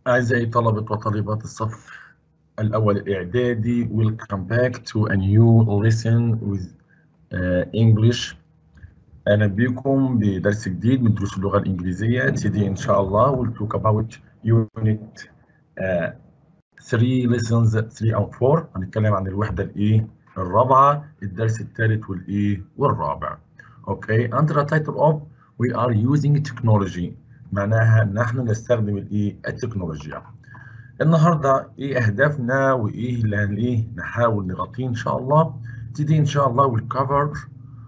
أعزائي طلبة وطالبات الصف الأول الإعدادي welcome back to a new lesson with uh, English أهلا بكم بدرس جديد من دروس اللغة الإنجليزية today إن شاء الله we'll talk about unit uh, 3 lessons 3 أو 4 هنتكلم عن الوحدة الإيه الرابعة الدرس الثالث والإيه والرابع أوكي under the title of we are using technology معناها ان احنا نستخدم الايه التكنولوجيا النهارده ايه اهدافنا وايه اللي هنلاقيه نحاول نغطيه ان شاء الله today ان شاء الله we'll cover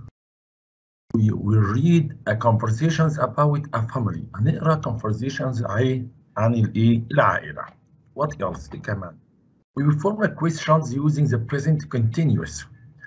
we will read a conversations about a family هنقرا conversations عن الايه العائله what else إيه كمان we will form a questions using the present continuous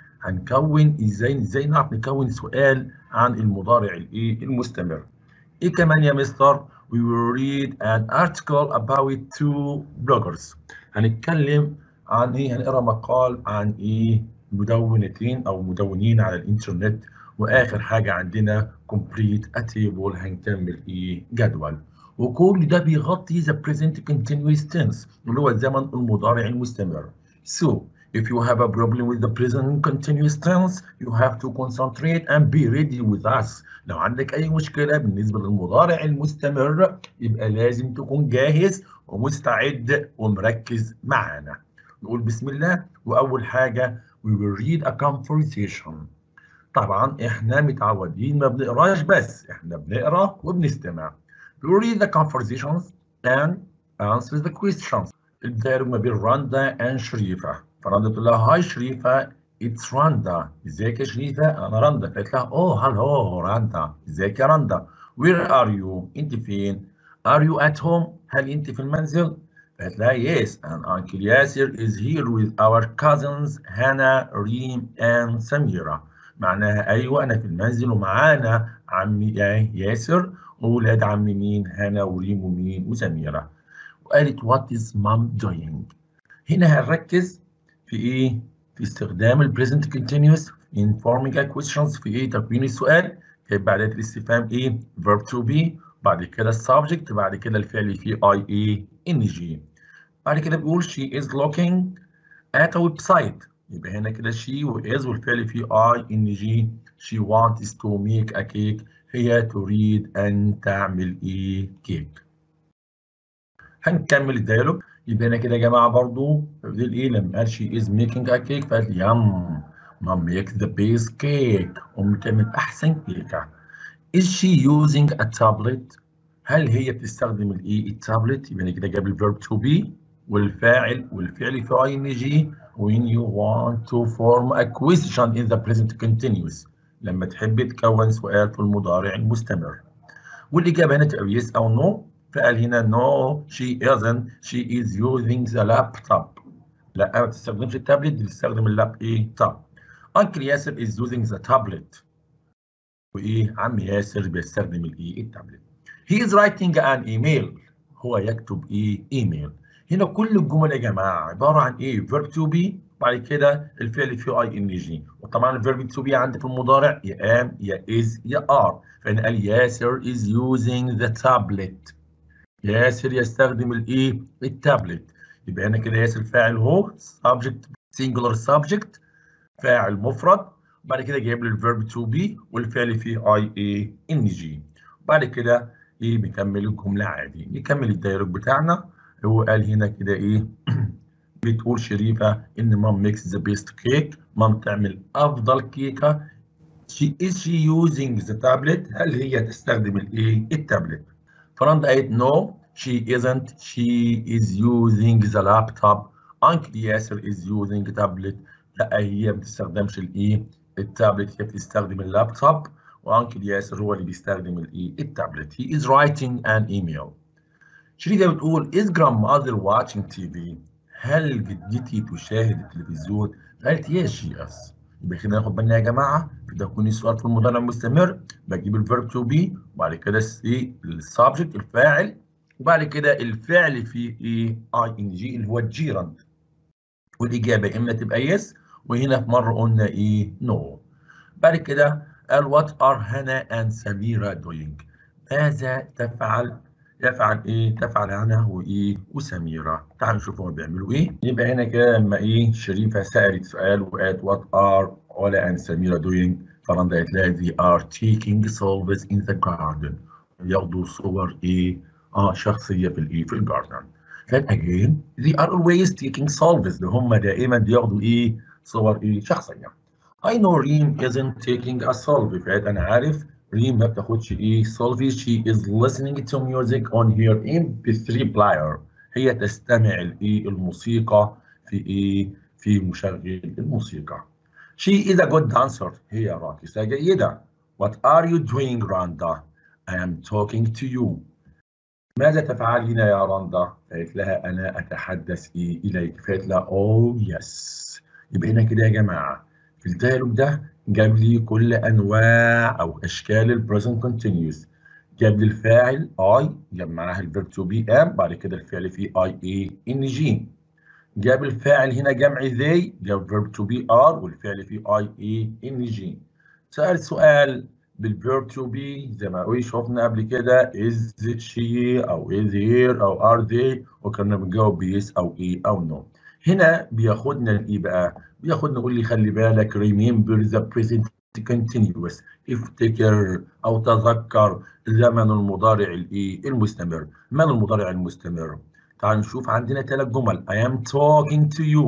هنكون ازاي ازاي نعرف نكون سؤال عن المضارع الايه المستمر ايه كمان يا مستر we will read an article about two bloggers هنتكلم عن ايه هنقرا مقال عن ايه مدونتين او مدونين على الانترنت واخر حاجه عندنا complete a table هنكمل ايه جدول وكل ده بيغطي the present continuous tense اللي هو الزمن المضارع المستمر so If you have a problem with the present continuous tense, you have to concentrate and be ready with us. لو عندك أي مشكلة بالنسبة للمضارع المستمر يبقى لازم تكون جاهز ومستعد ومركز معانا. نقول بسم الله وأول حاجة we will read a conversation. طبعا احنا متعودين ما بنقراش بس احنا بنقرا وبنستمع. We will read the conversations and answer the questions. الديالوج ما بين راندا and شريفة. فراندا تقول لها هاي شريفة اتس راندا ازيك يا شريفة انا راندا قالت لها اوه هلو راندا ازيك يا راندا وير ار يو انت فين ار يو ات هوم هل انت في المنزل قالت لها يس and uncle ياسر is here with our cousins هانا ريم and سميرة معناها ايوه انا في المنزل ومعانا عمي ياسر واولاد عمي مين هانا وريم ومين وسميرة وقالت what is mom doing هنا هنركز في ايه؟ في استخدام البريزنت كونتينوس in forming a questions في ايه؟ تكوين السؤال هيبقى بعد الاستفهام ايه؟ verb to be بعد كده السبجكت بعد كده الفعل فيه I ايه؟ NG بعد كده بيقول she is looking at a website يبقى هنا كده she و is والفعل فيه I NG she wants to make a cake هي تريد أن تعمل ايه؟ كيك هنكمل الديالوج يبقى هنا كده يا جماعه برضو بدل ايه لما قال شي از ميكينج ا كيك فقالت لي يام مام ميك ذا بيس كيك ام بتعمل احسن كيكه از شي يوزنج ا تابلت هل هي بتستخدم الايه التابلت يبقى هنا كده جاب الفيرب تو بي والفاعل والفعل في اي ان جي when you want to form a question in the present continuous لما تحب تكون سؤال في المضارع المستمر والاجابه هنا تبقى يس او نو فقال هنا no she isn't she is using the laptop لا ما بتستخدمش التابلت دي بتستخدم اللاب ايه تاب انكل ياسر is using the tablet وايه عم ياسر بيستخدم الايه التابلت he is writing an email هو يكتب ايه ايميل هنا كل الجمل يا جماعه عباره عن ايه verb to be بعد كده الفعل فيه اي ان جي وطبعا الفيرب تو بي عندي في المضارع يا ام يا از يا ار فهنا قال ياسر is using the tablet ياسر يستخدم الايه التابلت يبقى هنا كده ياسر فاعل هو subject singular subject فاعل مفرد بعد كده جايب لي الفيرب تو بي والفعل فيه اي اي ان جي بعد كده ايه بيكمل الجمله عادي نكمل الديالوج بتاعنا هو قال هنا كده ايه بتقول شريفه ان مام ميكس ذا بيست كيك مام تعمل افضل كيكه she is she using the tablet هل هي تستخدم الايه التابلت فراندا قالت no she isn't she is using the laptop uncle ياسر is using tablet لا هي ما بتستخدمش الايه التابلت هي بتستخدم اللابتوب وانكل ياسر هو اللي بيستخدم الايه التابلت he is writing an email شريفه بتقول is grandmother watching TV هل جدتي تشاهد التلفزيون قالت yes she is يبقى كده ناخد بالنا يا جماعه في تكوين السؤال في المضارع المستمر بجيب الفيرب تو بي وبعد كده ايه السبجكت الفاعل وبعد كده الفعل فيه ايه اي ان جي اللي هو الجيرند والاجابه اما تبقى يس وهنا في مره قلنا ايه نو no. بعد كده قال وات ار هنا اند سميره دوينج ماذا تفعل يفعل ايه تفعل انا وايه وسميره تعالوا نشوف هم بيعملوا ايه يبقى هنا كده لما ايه شريفه سالت سؤال وقالت وات ار علا اند سميره دوينج فرندا قالت لها they are taking selfies in the garden ياخدوا صور ايه اه شخصيه في الايه في الجاردن then again they are always taking selfies ده هم دائما بياخدوا ايه صور ايه شخصيه I know Reem isn't taking a selfie فقالت انا عارف ريم ما بتاخدش ايه selfie she is listening to music on her MP3 player هي تستمع الايه الموسيقى في ايه في مشغل الموسيقى she is a good dancer هي راقصة جيدة what are you doing راندا I am talking to you ماذا تفعلين يا راندا قالت لها انا اتحدث إيه اليك فقالت لها oh yes يبقى هنا كده يا جماعه في الديالوج ده جاب لي كل انواع او اشكال البريزنت كونتينيوس جاب لي الفاعل اي جاب معاها الفيرب تو بي ام بعد كده الفعل فيه اي اي ان جي جاب الفاعل هنا جمع ذي جاب فيرب تو بي ار والفعل فيه اي اي ان جي سأل سؤال بالفيرب تو بي زي ما قوي شفنا قبل كده از شي او از هير او ار ذي وكنا بنجاوب بيس او ايه او نو هنا بياخدنا لايه بقى؟ بياخدنا يقول لي خلي بالك remember the present continuous افتكر او تذكر زمن المضارع الايه المستمر من المضارع المستمر تعال نشوف عندنا ثلاث جمل I am talking to you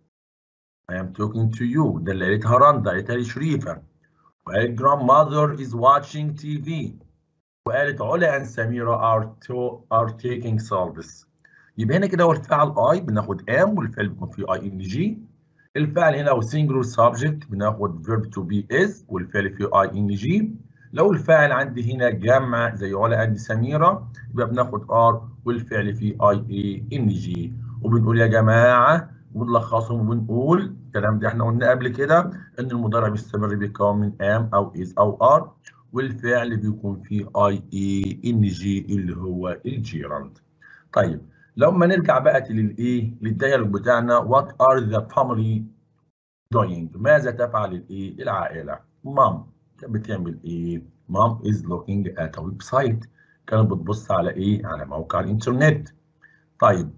I am talking to you ده اللي قالتها رندا قالتها لي شريفه وقالت grandmother is watching TV وقالت علا and سميرة are, to, are taking selfies يبقى هنا كده هو الفعل I بناخد am والفعل بيكون فيه I N G الفعل هنا هو singular subject بناخد verb to be is والفعل فيه I N G لو الفاعل عندي هنا جمع زي علا عندي سميرة يبقى بناخد R والفعل فيه I A N G وبنقول يا جماعة بنلخصهم وبنقول الكلام ده احنا قلنا قبل كده ان المضارع بيستمر بيكون من am او is او are والفعل بيكون فيه I A N G اللي هو الجيراند طيب لما نرجع بقى للايه للديالوج بتاعنا what are the family doing ماذا تفعل الايه العائله مام كانت بتعمل ايه مام is looking at a website كانت بتبص على ايه على موقع الانترنت طيب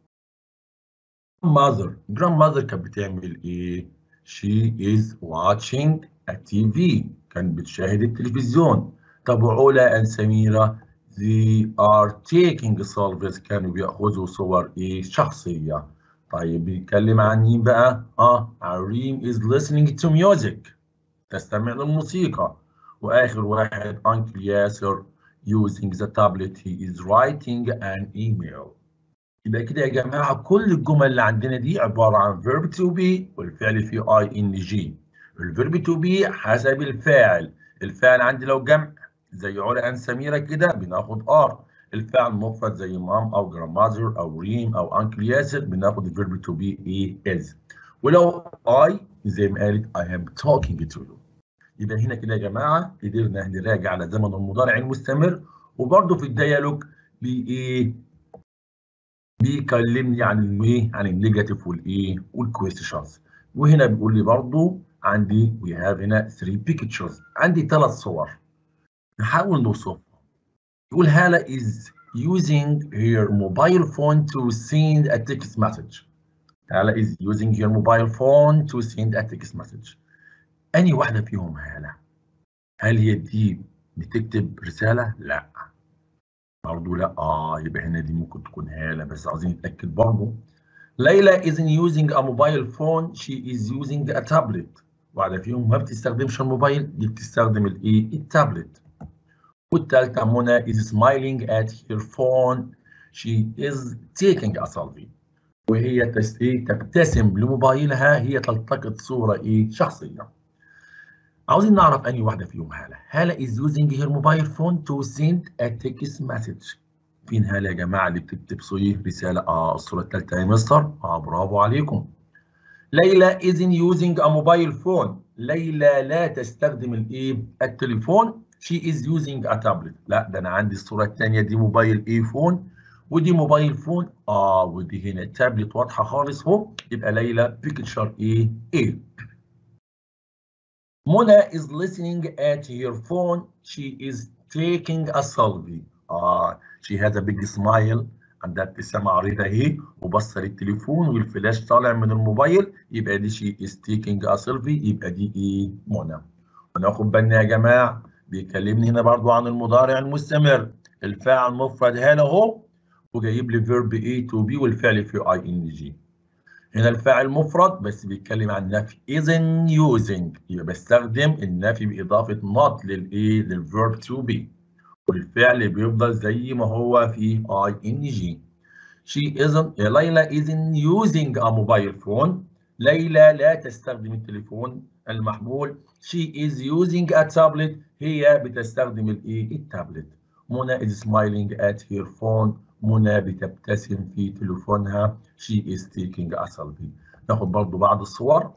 mother grandmother كانت بتعمل ايه she is watching a TV كانت بتشاهد التلفزيون طب علا and سميره they are taking selfies كانوا بياخذوا صور ايه شخصيه طيب بيتكلم عن مين بقى اه عريم is listening to music تستمع للموسيقى واخر واحد uncle ياسر using the tablet he is writing an email يبقى كده يا جماعه كل الجمل اللي عندنا دي عباره عن verb to be والفعل فيه I N G الفيرب to be حسب الفاعل الفاعل عندي لو جمع زي علا ان سميره كده بناخد ار الفعل مفرد زي مام او جرامازر او ريم او انكل ياسر بناخد الفيرب تو بي اي از ولو اي زي ما قالت I am talking to you يبقى هنا كده يا جماعه قدرنا نراجع على زمن المضارع المستمر وبرده في الديالوج بايه بيكلمني عن الايه عن النيجاتيف والايه والكويستشنز وهنا بيقول لي برضه عندي we have هنا 3 pictures عندي ثلاث صور نحاول نوصفها يقول هالة is using her mobile phone to send a text message هالة is using her mobile phone to send a text message أنهي واحدة فيهم هالة؟ هل هي دي بتكتب رسالة؟ لا برضه لا اه يبقى هنا دي ممكن تكون هالة بس عايزين نتأكد برضه ليلى isn't using a mobile phone she is using a tablet واحدة فيهم ما بتستخدمش الموبايل دي بتستخدم الايه التابلت والثالثة منى is smiling at her phone she is taking a selfie وهي تبتسم لموبايلها هي تلتقط صورة ايه شخصية عاوزين نعرف أنهي واحدة فيهم هالة هالة is using her mobile phone to send a text message فين هالة يا جماعة اللي بتكتب صيه رسالة اه الصورة الثالثة يا مستر اه برافو عليكم ليلى isn't using a mobile phone ليلى لا تستخدم الايه التليفون she is using a tablet لا ده انا عندي الصورة الثانية دي موبايل اي فون ودي موبايل فون اه ودي هنا تابلت واضحة خالص اهو يبقى ليلى بيكتشر ايه ايه منى is listening at her phone she is taking a selfie اه she has a big smile عندها ابتسامة عريضة اهي وبصة للتليفون والفلاش طالع من الموبايل يبقى دي she is taking a selfie يبقى دي ايه منى وناخد بالنا يا جماعة بيكلمني هنا برضو عن المضارع المستمر الفاعل مفرد هنا اهو وجايب لي فيرب A to B والفعل في اي ان جي هنا الفاعل مفرد بس بيتكلم عن نفي isn't using يبقى بستخدم النفي بإضافة not للإيه للفيرب to be والفعل بيفضل زي ما هو في ing she isn't ليلى isn't using a mobile phone ليلى لا تستخدم التليفون المحمول she is using a tablet هي بتستخدم الايه التابلت منى is smiling at her phone منى بتبتسم في تليفونها she is taking a selfie ناخد برضو بعض الصور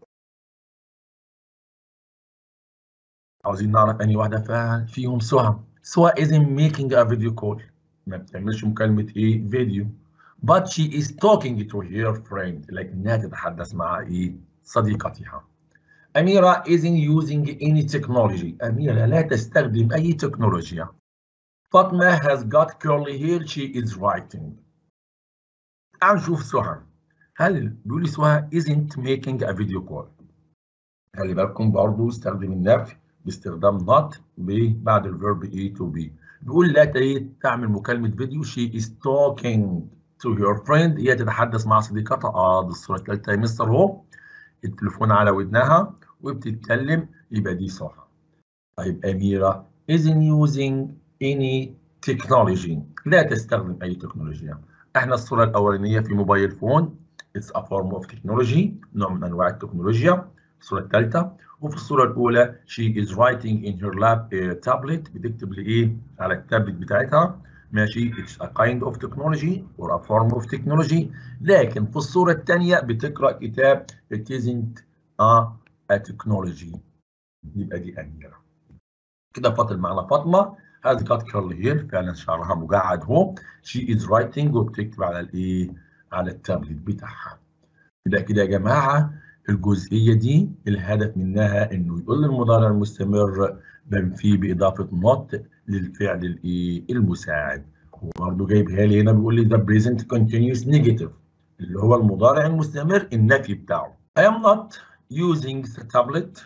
عاوزين نعرف انهي واحده فعلا فيهم سهى سهى isn't making a video call ما بتعملش مكالمه ايه فيديو but she is talking to her friend لكنها تتحدث مع ايه صديقتها أميرة isn't using any technology أميرة لا تستخدم أي تكنولوجيا فاطمة has got curly hair she is writing تعال نشوف سهى هل بيقول لي سهى isn't making a video call خلي بالكم برضه استخدم النفي باستخدام not بعد الفيرب A to B بيقول لا تعمل مكالمة فيديو she is talking to her friend هي تتحدث مع صديقتها اه دي الصورة الثالثة يا مستر اهو التليفون على ودنها وبتتكلم يبقى دي صح طيب أميرة isn't using any technology لا تستخدم أي تكنولوجيا احنا الصورة الأولانية في موبايل فون it's a form of technology نوع من أنواع التكنولوجيا الصورة الثالثة وفي الصورة الأولى she is writing in her lap uh, tablet بتكتب لإيه على التابلت بتاعتها ماشي it's a kind of technology or a form of technology لكن في الصورة الثانية بتقرأ كتاب it isn't a, a technology يبقى دي أميرة كده فاضل معنا فاطمة has got curly hair فعلا شعرها مجعد اهو she is writing وبتكتب على الايه على التابلت بتاعها يبقى كده يا جماعة الجزئية دي الهدف منها انه يقول المضارع المستمر منفي بإضافة not للفعل الايه المساعد وبرضه جايبها لي هنا بيقول لي the present continuous negative اللي هو المضارع المستمر النفي بتاعه I am not using the tablet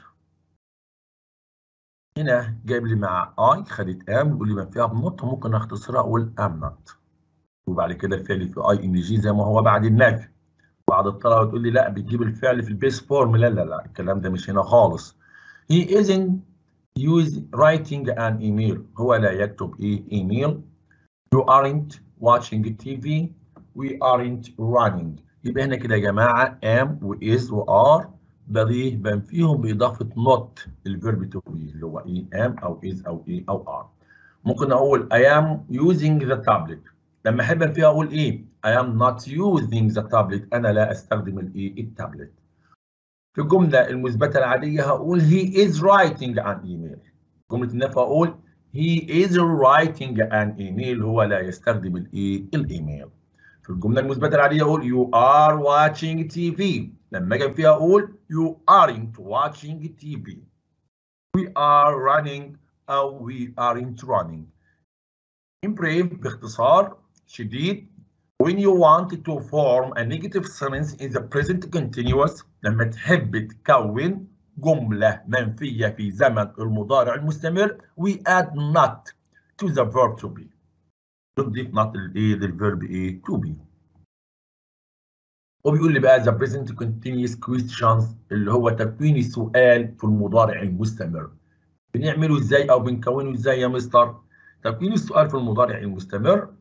هنا جايب لي مع I خدت am بيقول لي منفيها بنوت وممكن اختصرها اقول am not وبعد كده الفعل في اي ان جي زي ما هو بعد النفي بعض الطلبه بتقول لي لا بتجيب الفعل في البيس فورم لا لا لا الكلام ده مش هنا خالص he isn't use writing an email هو لا يكتب ايه ايميل you aren't watching TV we aren't running يبقى هنا كده يا جماعه am و is و are بضيف بنفيهم باضافه not الفيرب to be اللي هو ايه am او is او ايه او are ممكن اقول I am using the tablet لما احب فيها اقول ايه I am not using the tablet انا لا استخدم الايه التابلت في الجمله المثبته العاديه هقول he is writing an email جمله النفي هقول he is writing an email هو لا يستخدم الايه الايميل في الجمله المثبته العاديه اقول you are watching TV لما اجي فيها اقول you aren't watching TV we are running او we aren't running in brief باختصار شديد when you want to form a negative sentence in the present continuous لما تحب تكون جملة منفية في زمن المضارع المستمر we add not to the verb to be نضيف not للايه للverb ايه to be وبيقول لي بقى the present continuous questions اللي هو تكوين السؤال في المضارع المستمر بنعمله ازاي او بنكونه ازاي يا مستر تكوين السؤال في المضارع المستمر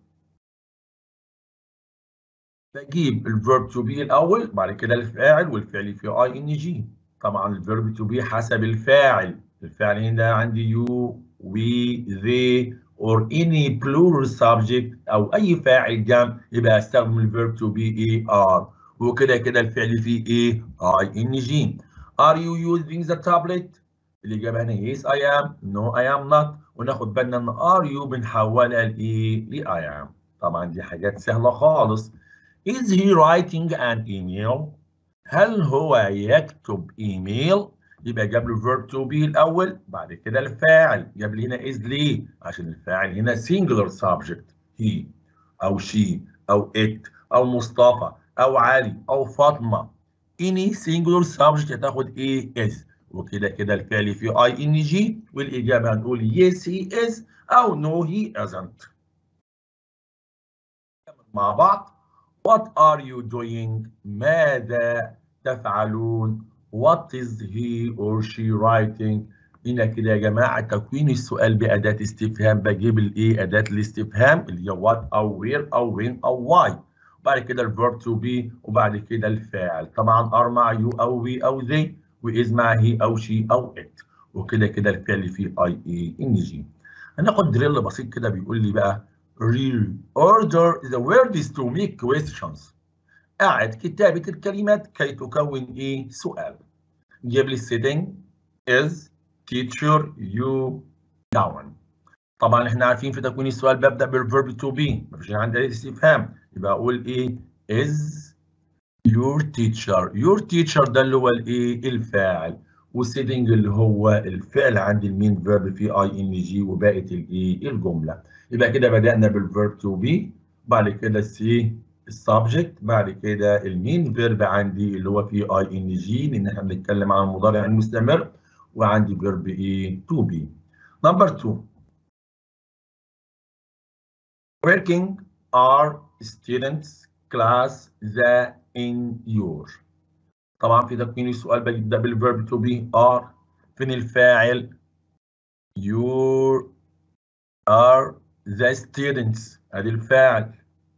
بجيب الفيرب تو بي الاول بعد كده الفاعل والفعل في اي ان جي طبعا الفيرب تو بي حسب الفاعل الفاعل هنا عندي يو وي ذي or any plural subject او اي فاعل جمع يبقى استخدم الفيرب تو بي اي ار وكده كده الفعل فيه ايه اي ان جي are you using the tablet الاجابه هنا yes I am no I am not وناخد بالنا ان are you بنحولها لايه ل I am طبعا دي حاجات سهله خالص Is he writing an email? هل هو يكتب ايميل؟ يبقى جاب له verb to be الاول بعد كده الفاعل جاب لي هنا is ليه عشان الفاعل هنا singular subject he او she او it او مصطفى او علي او فاطمه any singular subject هتاخد ايه is وكده كده الفعل فيه ing والاجابه هنقول yes he is او no he isn't مع بعض what are you doing ماذا تفعلون what is he or she writing هنا كده يا جماعه تكوين السؤال باداه استفهام بجيب الايه اداه الاستفهام اللي هي what او where او when او why وبعد كده الفيرب تو بي وبعد كده الفاعل طبعا ار مع يو او وي او they واز مع هي او شي او ات وكده كده الفعل فيه اي اي ان جي هناخد دريل بسيط كده بيقول لي بقى reorder the words to make questions أعد كتابة الكلمات كي تكون إيه سؤال جيب لي sitting is teacher you down طبعا احنا عارفين في تكوين السؤال ببدأ بالverb to be مفيش عندي استفهام يبقى أقول إيه is your teacher your teacher ده اللي هو الإيه الفاعل والسيتنج اللي هو الفعل عندي المين فيرب في اي ان جي وبقت الايه الجمله يبقى كده بدانا بالفيرب تو بي بعد كده السي السبجكت بعد كده المين فيرب عندي اللي هو في اي ان جي لان احنا بنتكلم عن المضارع المستمر وعندي فيرب ايه تو بي نمبر 2 working are students class the in your طبعا في تكوين السؤال بيبدا بالفيرب تو بي ار فين الفاعل you are the students ادي الفاعل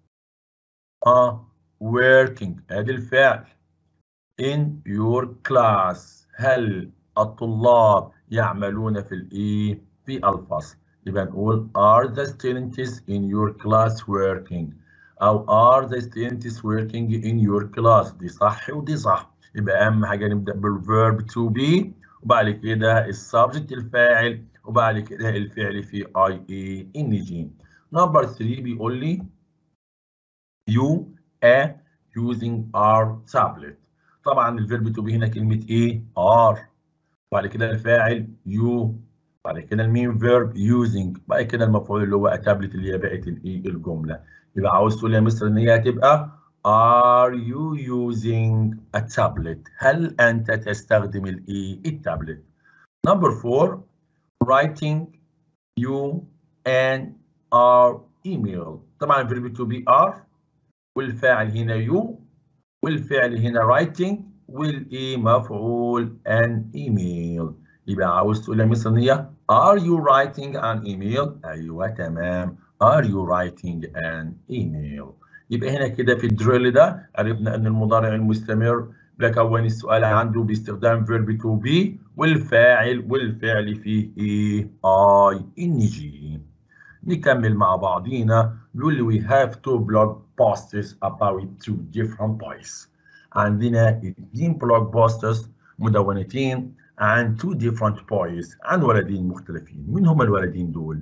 اه working ادي الفعل in your class هل الطلاب يعملون في الايه في الفصل يبقى نقول are the students in your class working او are the students working in your class دي صح ودي صح يبقى اهم حاجه نبدا بالverb to be وبعد كده السبجكت الفاعل وبعد كده الفعل في اي اي ان جي نمبر 3 بيقول لي you are using our tablet طبعا الفيرب تو بي هنا كلمه ايه are بعد كده الفاعل you بعد كده المين فيرب using بعد كده المفعول اللي هو تابلت اللي هي بقت الايه الجمله يبقى عاوز تقول يا مستر ان هي هتبقى Are you using a tablet؟ هل أنت تستخدم الإيه؟ التابلت. Number four, writing you and our email. طبعا الفيرب to be are والفاعل هنا you والفعل هنا writing والإيه مفعول an email. يبقى عاوز تقول يا مستر هي Are you writing an email؟ أيوه تمام. Are you writing an email؟ يبقى هنا كده في الدريل ده عرفنا ان المضارع المستمر بكون السؤال عنده باستخدام فيرب تو بي والفاعل والفعل فيه ايه اي ان جي نكمل مع بعضينا بيقول لي we have two blog posts about two different boys عندنا اتنين blog posts مدونتين عن two different boys عن ولدين مختلفين مين هم الولدين دول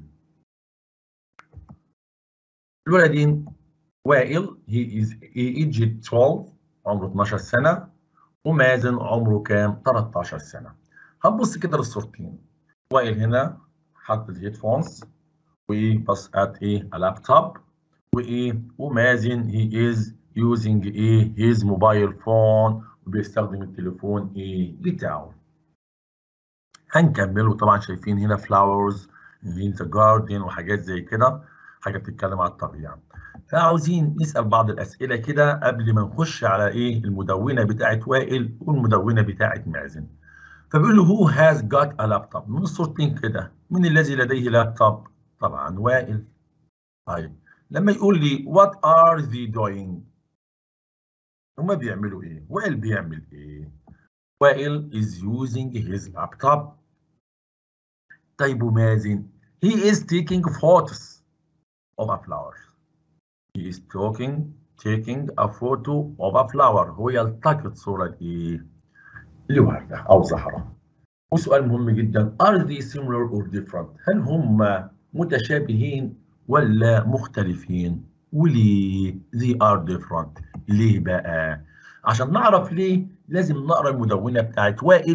الولدين وائل he is aged 12 عمره 12 سنة ومازن عمره كام 13 سنة هنبص كده للصورتين وائل هنا حط الهيدفونز وبصقت ايه لابتوب وايه ومازن he is using ايه his mobile phone وبيستخدم التليفون ايه بتاعه هنكمله طبعا شايفين هنا flowers in the garden وحاجات زي كده حاجه بتتكلم على الطبيعه فعاوزين نسال بعض الاسئله كده قبل ما نخش على ايه المدونه بتاعه وائل والمدونه بتاعه مازن فبيقول له هو هاز جات ا لابتوب من الصورتين كده من الذي لديه لابتوب طبعا وائل طيب لما يقول لي وات ار ذي دوينج هما بيعملوا ايه وائل بيعمل ايه وائل is using his laptop طيب ومازن he is taking photos of a flower he is talking taking a photo of a flower هو يلتقط صورة ايه لوردة أو زهرة وسؤال مهم جدا are they similar or different هل هم متشابهين ولا مختلفين وليه they are different ليه بقى عشان نعرف ليه لازم نقرا المدونة بتاعت وائل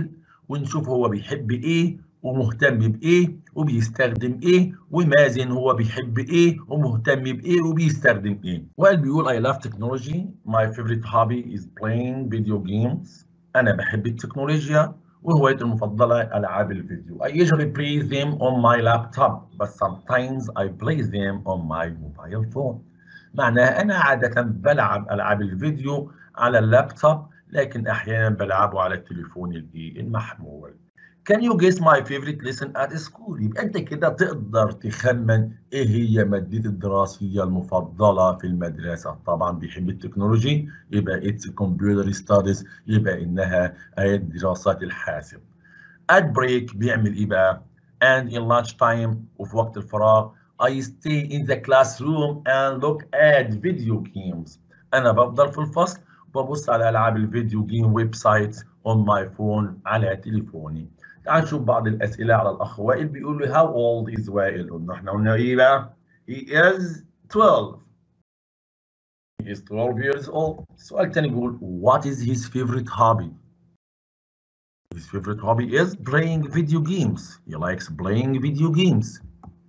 ونشوف هو بيحب ايه ومهتم بايه وبيستخدم ايه ومازن هو بيحب ايه ومهتم بايه وبيستخدم ايه وقال بيقول I love technology my favorite hobby is playing video games انا بحب التكنولوجيا وهوايتي المفضلة ألعاب الفيديو. I usually play them on my laptop but sometimes I play them on my mobile phone. معناها أنا عادة بلعب ألعاب الفيديو على اللابتوب لكن أحيانا بلعبه على التليفون المحمول. Can you guess my favorite lesson at school؟ يبقى أنت كده تقدر تخمن إيه هي مادتي الدراسية المفضلة في المدرسة. طبعا بيحب التكنولوجي يبقى it's computer studies يبقى إنها دراسات الحاسب. At break بيعمل إيه بقى؟ And in lunch time وفي وقت الفراغ I stay in the classroom and look at video games. أنا بفضل في الفصل وببص على ألعاب الفيديو جيم ويب سايتس on my phone على تليفوني. تعال نشوف بعض الأسئلة على الأخ وائل بيقول له how old is وائل؟ قلنا إحنا قلنا إيه بقى؟ He is 12. He is 12 years old. السؤال الثاني بيقول what is his favorite hobby? His favorite hobby is playing video games. He likes playing video games.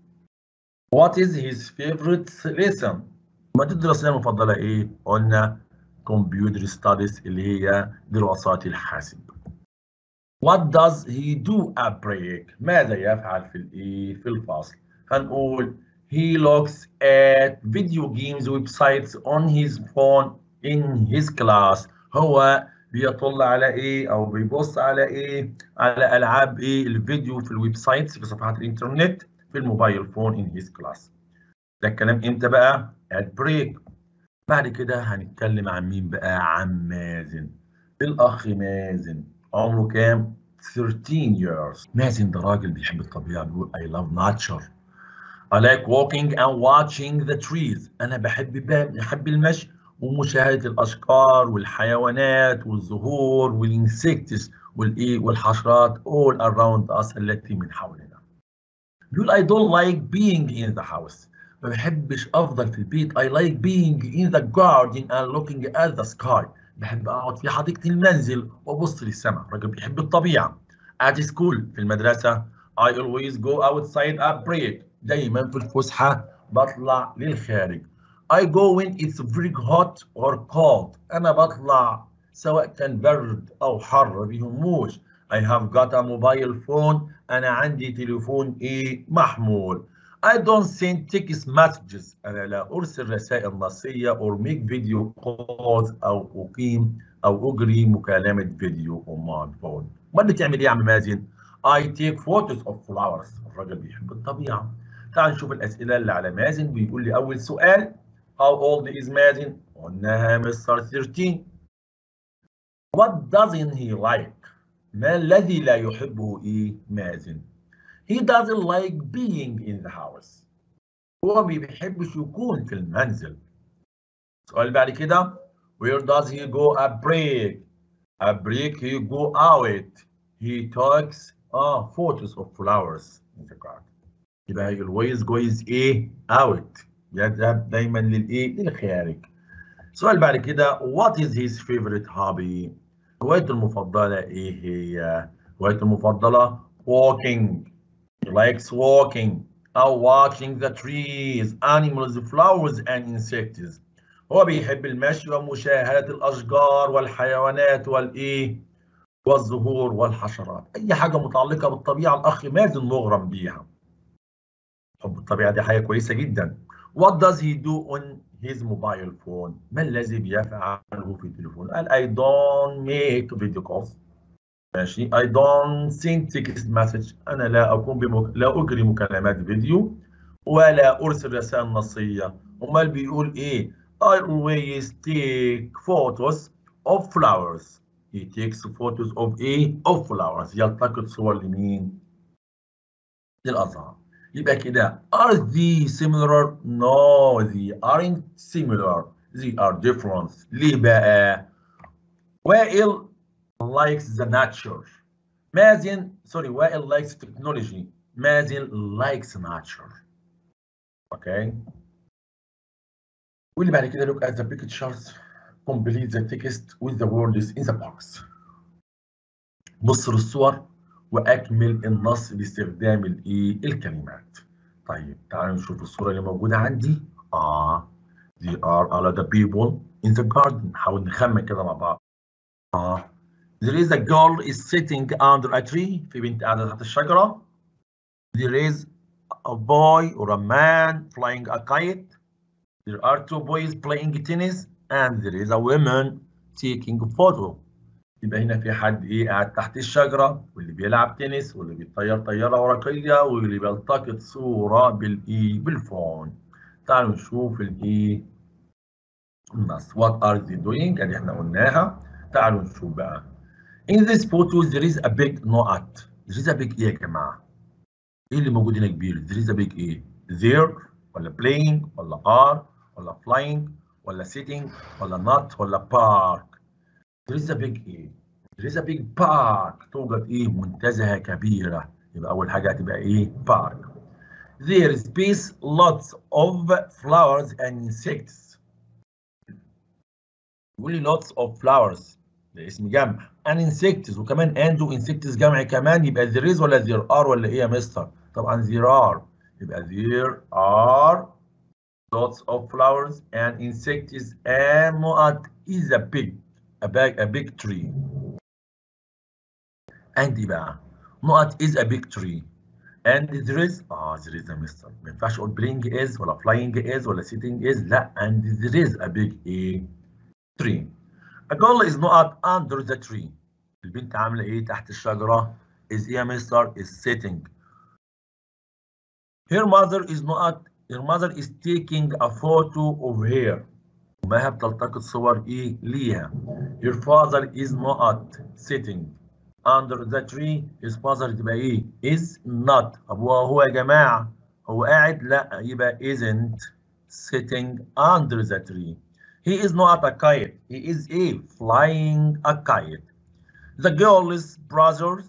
What is his favorite lesson? مادة الدراسية المفضلة إيه؟ قلنا computer studies اللي هي دراسات الحاسب. What does he do at break? ماذا يفعل في الإيه؟ في الفصل. هنقول he looks at video games websites on his phone in his class. هو بيطل على ايه او بيبص على ايه على العاب ايه الفيديو في الويب سايتس في صفحات الانترنت في الموبايل فون ان هيز كلاس ده الكلام امتى بقى ات بريك بعد كده هنتكلم عن مين بقى عن مازن الاخ مازن عمره كام 13 years مازن ده راجل بيحب الطبيعه بيقول I love nature I like walking and watching the trees انا بحب بحب المشي ومشاهده الاشجار والحيوانات والزهور والانسكتس والايه والحشرات all around us التي من حولنا. بيقول I don't like being in the house. ما بحبش افضل في البيت. I like being in the garden and looking at the sky. بحب اقعد في حديقه المنزل وابص للسماء. الراجل بيحب الطبيعه. At school في المدرسه I always go outside at break. دايما في الفسحه بطلع للخارج. I go when it's very hot or cold. أنا بطلع سواء كان برد أو حر بيهموش. I have got a mobile phone. أنا عندي تليفون إيه محمول. I don't send text messages. أنا لا أرسل رسائل نصية or make video calls أو أقيم أو أجري مكالمة فيديو on my phone. أمال بتعمل إيه يا عم مازن؟ I take photos of flowers. الراجل بيحب الطبيعة. تعال نشوف الأسئلة اللي على مازن بيقول لي أول سؤال How old is مازن؟ قلناها مستر 13. What doesn't he like؟ ما الذي لا يحبه إيه مازن؟ He doesn't like being in the house. هو ما بيحبش يكون في المنزل. السؤال بعد كده Where does he go at break? At break he go out. He takes ah, photos of flowers in the garden. يبقى he always goes إيه out. يذهب دايما للايه للخارج السؤال بعد كده what is his favorite hobby هوايته المفضله ايه هي هوايته المفضله walking he likes walking او watching the trees animals flowers and insects هو بيحب المشي ومشاهده الاشجار والحيوانات والايه والزهور والحشرات اي حاجه متعلقه بالطبيعه الاخ مازن مغرم بيها حب الطبيعه دي حاجه كويسه جدا What does he do on his mobile phone? ما الذي بيفعله في التليفون؟ قال I don't make video calls. ماشي I don't send text message. أنا لا أقوم بمك... لا أجري مكالمات فيديو ولا أرسل رسائل نصية. أمال بيقول إيه؟ I always take photos of flowers. He takes photos of إيه؟ of flowers. يلتقط صور لمين؟ للأزهار. يبقى كده are they similar no they aren't similar they are different ليه بقى وائل likes the nature مازن sorry وائل likes technology مازن likes nature okay واللي بعد كده look at the pictures complete the text with the words in the box بص للصور واكمل النص باستخدام الايه الكلمات طيب تعالوا نشوف الصوره اللي موجوده عندي اه they are all the people in the garden نحاول نخمن كده مع بعض اه there is a girl is sitting under a tree في بنت قاعده تحت الشجره there is a boy or a man flying a kite there are two boys playing tennis and there is a woman taking a photo يبقى هنا في حد ايه قاعد تحت الشجره واللي بيلعب تنس واللي بيطير طياره ورقيه واللي بيلتقط صوره بالايه بالفون تعالوا نشوف الايه النص what are they doing ادي احنا قلناها تعالوا نشوف بقى in this photo there is a big not there is a big ايه يا جماعه ايه اللي موجود هنا كبير there is a big ايه there ولا playing ولا are ولا flying ولا sitting ولا not ولا park there is a big ايه there is a big park توجد ايه منتزهه كبيره يبقى اول حاجه هتبقى ايه park there is space lots of flowers and insects يقول لي lots of flowers ده اسم جمع and insects وكمان and و insects جمع كمان يبقى there is ولا there are ولا ايه يا مستر طبعا there are يبقى there are lots of flowers and insects and what is a big a big a big tree عندي بقى نقط is a big tree and there is اه there is a mister ما ينفعش اقول playing is ولا flying is ولا sitting is لا and there is a big a tree a girl is not under the tree البنت عامله ايه تحت الشجره is ايه يا مستر is sitting her mother is not her mother is taking a photo of her امها بتلتقط صور ايه ليها her father is not sitting under the tree his father تبقى ايه is not ابوها هو يا جماعه هو قاعد لا يبقى isn't sitting under the tree he is not a kite he is a flying a kite the girl's brothers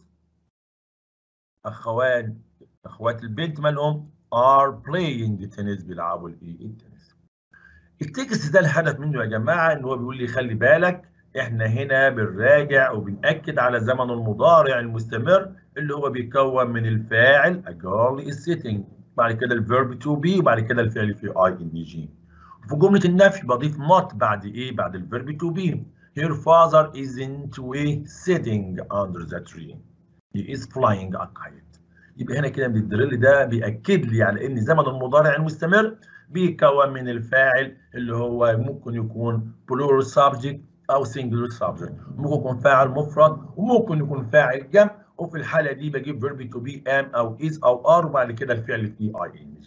اخوان اخوات البنت مالهم are playing tennis بيلعبوا الايه التنس التكست ده الهدف منه يا جماعه ان هو بيقول لي خلي بالك احنا هنا بنراجع وبنأكد على زمن المضارع المستمر اللي هو بيكون من الفاعل a girl is sitting بعد كده الفيرب to be وبعد كده الفعل في I N G في جملة النفي بضيف not بعد ايه بعد الفيرب to be her father isn't a sitting under the tree he is flying a kite يبقى هنا كده من الدريل ده بيأكد لي على ان زمن المضارع المستمر بيكون من الفاعل اللي هو ممكن يكون plural subject او singular subject ممكن يكون فاعل مفرد وممكن يكون فاعل جمع وفي الحاله دي بجيب verb to be am او is او are وبعد كده الفعل في اي ان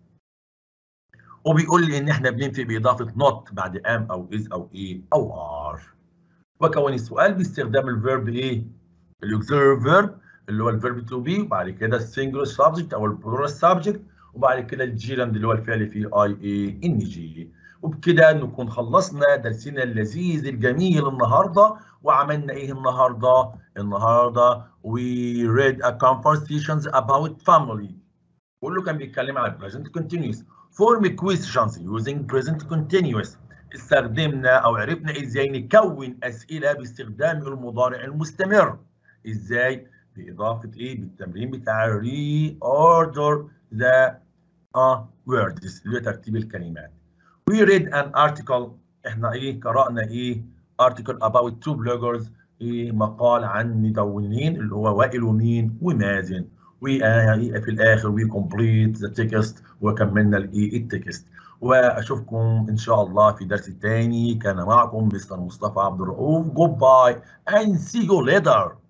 وبيقول لي ان احنا بننفي باضافه not بعد am او is او ايه او are وكون السؤال باستخدام الفيرب ايه الاكسيلري فيرب اللي هو الفيرب تو بي وبعد كده السنجلر سبجكت او البلورال سبجكت وبعد كده الجيراند اللي هو الفعل فيه اي اي ان جي وبكده نكون خلصنا درسنا اللذيذ الجميل النهارده وعملنا ايه النهارده؟ النهارده we read a conversations about family كله كان بيتكلم على present continuous form questions using present continuous استخدمنا او عرفنا ازاي نكون اسئله باستخدام المضارع المستمر ازاي باضافه ايه بالتمرين بتاع reorder the uh, words اللي هو ترتيب الكلمات we read an article احنا ايه قرأنا ايه article about two bloggers ايه مقال عن مدونين اللي هو وائل ومين ومازن وفي الاخر we complete the text وكملنا الايه التكست واشوفكم ان شاء الله في درس تاني كان معكم مستر مصطفى عبد الرؤوف goodbye and see you later